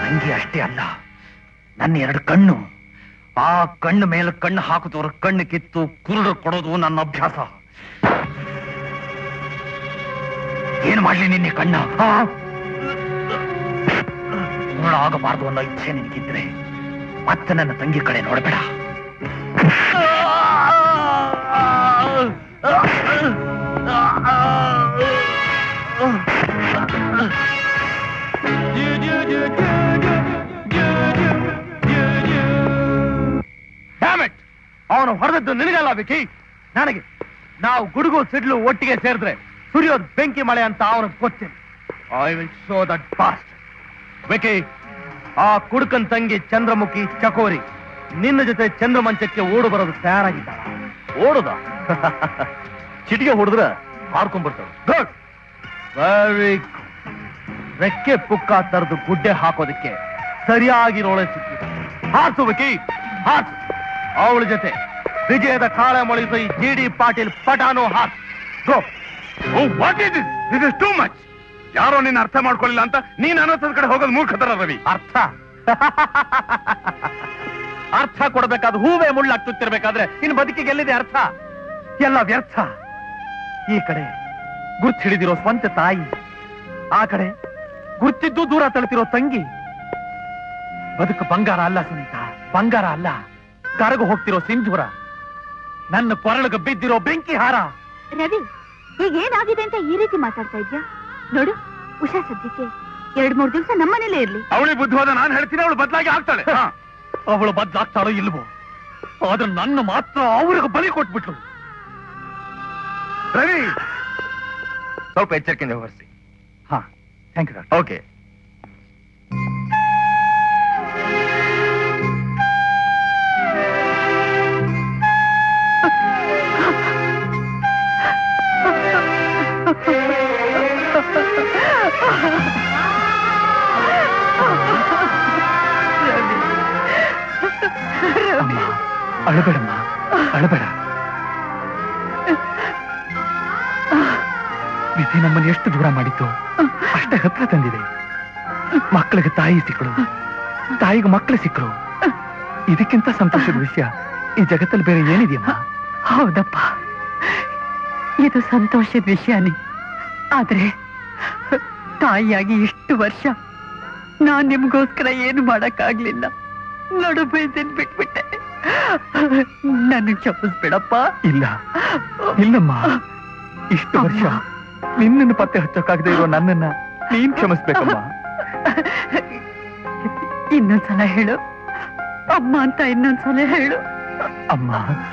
ತಂಗಿ ಅಷ್ಟೇ ಅಲ್ಲ ನನ್ನ ಎರಡು ಕಣ್ಣು ಆ ಕಣ್ಣು ಮೇಲೆ ಕಣ್ಣು ಹಾಕಿದವ್ರ ಕಣ್ಣು ಕಿತ್ತು ಕುರುಡು ಕೊಡೋದು ನನ್ನ ಅಭ್ಯಾಸ ಏನು ಮಾಡ್ಲಿ ನಿನ್ನೆ ಕಣ್ಣ ಆ? ಆಗಬಾರ್ದು ಅನ್ನೋ ಇಚ್ಛೆ ನಿನಗಿದ್ರೆ ಮತ್ತೆ ನನ್ನ ತಂಗಿ ಕಡೆ ನೋಡಬೇಡ ಅವನು ಹೊಡೆದದ್ದು ನಿನಗಲ್ಲ ವಿಕಿ ನನಗೆ ನಾವು ಗುಡುಗು ಸಿಡ್ಲು ಒಟ್ಟಿಗೆ ಸೇರಿದ್ರೆ ಸುರಿಯೋದು ಬೆಂಕಿ ಮಳೆ ಅಂತ ಅವನಿಗೆ ಗೊತ್ತಿಲ್ಲ I will show that fast Vicky ಆ ಕುಡುಕನ್ ತಂಗಿ ಚಂದ್ರಮುಖಿ ಚಕೋರಿ ನಿನ್ನ ಜೊತೆ ಚಂದ್ರಮಂಚಕ್ಕೆ ಓಡು ಬರೋದು ತಯಾರಾಗಿದ್ದಾಳ ಓಡುದ ಚಿಟಿಗೆ ಹೊಡೆದ್ರ ಹಾಡ್ಕೊಂಡ್ಬಿಡ್ತಾಳೆ ಗುಡ್ ವೆರಿ ರೆಕ್ಕೆ ಪುಕ್ಕ ತರದು ಗುಡ್ಡೆ ಹಾಕೋದಕ್ಕೆ ಸರಿಯಾಗಿರೋಳೆ ಸಿಕ್ಕಿದೆ ಹಾಸು ವಿಕಿ ಹಾಸು ಅವಳ ಜೊತೆ ವಿಜಯದ ಕಾಳೆ ಮೊಳಿಸೋ ಈ ಜಿ ಡಿ ಪಾಟೀಲ್ ಪಟಾನು ಹಾಸ್ ಗೋ what is this is too much ಯಾರೋ ನಿನ್ನ ಅರ್ಥ ಮಾಡ್ಕೊಳ್ಳಿಲ್ಲ ಅಂತ ನೀನ್ ಅನರ್ಥದ ಕಡೆ ಹೋಗೋದು ಮೂರ್ಖತರ ರವಿ ಅರ್ಥ ಅರ್ಥ ಕೊಡಬೇಕಾದ ಹೂವೇ ಮುಳ್ಳಾಗ್ತುತ್ತಿರ್ಬೇಕಾದ್ರೆ ಇನ್ನು ಬದುಕಿಗೆ ಎಲ್ಲಿದೆ ಅರ್ಥ ಎಲ್ಲ ವ್ಯರ್ಥ ಈ ಕಡೆ ಗುರ್ತು ಹಿಡಿದಿರೋ ಸ್ವಂತ ತಾಯಿ ಆ ಕಡೆ ಗುರ್ತಿದ್ದು ದೂರ ತಳ್ತಿರೋ ತಂಗಿ ಬದುಕು ಬಂಗಾರ ಅಲ್ಲ ಸುನೀತಾ ಬಂಗಾರ ಅಲ್ಲ ಕರಗು ಹೋಗ್ತಿರೋ ಸಿಂಧೂರ ನನ್ನ ಕೊರಳಿಗೆ ಬಿದ್ದಿರೋ ಬೆಂಕಿ ಹಾರ ರವಿ ಈಗ ಏನಾಗಿದೆ ಅಂತ ಈ ರೀತಿ ಮಾತಾಡ್ತಾ ಇದ್ಯಾ ನೋಡು ಉಷಾ ಸದ್ಯಕ್ಕೆ ಎರಡ್ ಮೂರ್ ದಿವಸ ನಮ್ಮನೇಲೇ ಇರ್ಲಿ ಅವಳಿ ಬುದ್ಧವಾದ ನಾನು ಹೇಳ್ತೀನಿ ಅವಳು ಬದಲಾಗಿ ಆಗ್ತಾಳೆ ಹಾ. ಅವಳು ಬದ್ಲಾಗ್ತಾಳೋ ಇಲ್ವೋ ಆದ್ರೆ ನನ್ನ ಮಾತ್ರ ಅವ್ರಿಗೆ ಬಲಿ ಕೊಟ್ಬಿಟ್ಲು ರವಿ ಸ್ವಲ್ಪ ಎಚ್ಚರಿಕೆಯಿಂದ ವ್ಯವಹರಿಸಿ ಹಾ ಥ್ಯಾಂಕ್ ಯು ಓಕೆ ಅಮ್ಮ ಅಳಬೇಡಮ್ಮ ಅಳಬೇಡ ವಿಧಿ ನಮ್ಮನ್ನು ಎಷ್ಟು ದೂರ ಮಾಡಿತ್ತು ಅಷ್ಟೇ ಹತ್ರ ತಂದಿದೆ ಮಕ್ಕಳಿಗೆ ತಾಯಿ ಸಿಕ್ಕಳು ತಾಯಿಗೆ ಮಕ್ಕಳು ಸಿಕ್ಕಳು ಇದಕ್ಕಿಂತ ಸಂತೋಷದ ವಿಷಯ ಈ ಜಗತ್ತಲ್ಲಿ ಬೇರೆ ಏನಿದೆಯಮ್ಮ ಹೌದಪ್ಪ ಇದು ಸಂತೋಷದ ವಿಷಯನೇ ಆದ್ರೆ ತಾಯಿಯಾಗಿ ಇಷ್ಟು ವರ್ಷ ನಾನ್ ನಿಮ್ಗೋಸ್ಕರ ಏನು ಮಾಡಕ್ಕಾಗ್ಲಿಲ್ಲ ನಡು ಬೈದಿನ್ ಬಿಟ್ಬಿಟ್ಟೆ ನನಗ್ ಕ್ಷಮಿಸ್ಬಿಡಪ್ಪ ಇಲ್ಲ ಇಲ್ಲಮ್ಮ ಇಷ್ಟು ವರ್ಷ ನಿನ್ನನ್ನು ಪತ್ತೆ ಹಚ್ಚೋಕ್ಕಾಗದೆ ಇರೋ ನನ್ನನ್ನ ನೀನ್ ಕ್ಷಮಿಸ್ಬೇಕಮ್ಮ ಇನ್ನೊಂದ್ಸಲ ಹೇಳು ಅಮ್ಮ ಅಂತ ಇನ್ನೊಂದ್ಸಲ ಹೇಳು ಅಮ್ಮ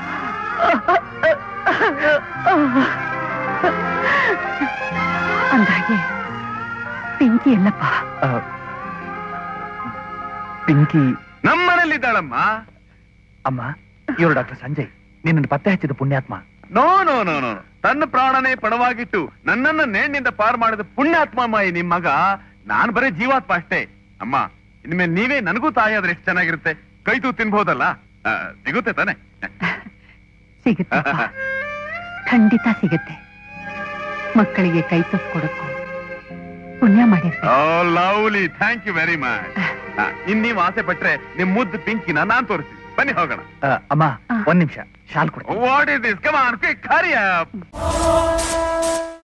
ಅಂದಾಗೆ ಪಿಂಕಿ ಎಲ್ಲಪ್ಪ ಆ, ಪಿಂಕಿ ನಮ್ಮನೇಲಿದ್ದಾಳಮ್ಮ ಅಮ್ಮ ಇವರು ಡಾಕ್ಟರ್ ಸಂಜಯ್ ನಿನ್ನನ್ನು ಪತ್ತೆ ಹಚ್ಚಿದ ಪುಣ್ಯಾತ್ಮ ನೋ ನೋ ನೋ ನೋ ತನ್ನ ಪ್ರಾಣನೇ ಪಣವಾಗಿಟ್ಟು ನನ್ನನ್ನ ನೇಣಿನಿಂದ ಪಾರು ಮಾಡಿದ ಪುಣ್ಯಾತ್ಮ ಮಾಯಿ ನಿಮ್ ಮಗ ನಾನ್ ಬರೀ ಜೀವಾತ್ಮ ಅಷ್ಟೇ ಅಮ್ಮ ಇನ್ಮೇಲೆ ನೀವೇ ನನಗೂ ತಾಯಿ ಆದ್ರೆ ಎಷ್ಟು ಚೆನ್ನಾಗಿರುತ್ತೆ ಕೈ ತೂ ತಿನ್ಬಹುದಲ್ಲ ಆ, ಸಿಗುತ್ತೆ ತಾನೆ ಸಿಗುತ್ತಪ್ಪ ಖಂಡಿತ ಸಿಗುತ್ತೆ ಮಕ್ಕಳಿಗೆ ಕೈ ತುತ್ತು ಕೊಡಕ್ಕೂ ಪುಣ್ಯ ಮಾಡಿರ್ತೀನಿ oh lovely thank you very much ಇನ್ ನೀವು ಆಸೆ ಪಟ್ರೆ ನಿಮ್ ಮುದ್ದು ಪಿಂಕಿನ ನಾನ್ ತೋರಿಸ್ತೀನಿ ಬನ್ನಿ ಹೋಗೋಣ ಆ, ಅಮ್ಮ ಒಂದ್ ನಿಮಿಷ ಶಾಲ್ ಕೊಡ್ತೀನಿ what is this come on quick hurry up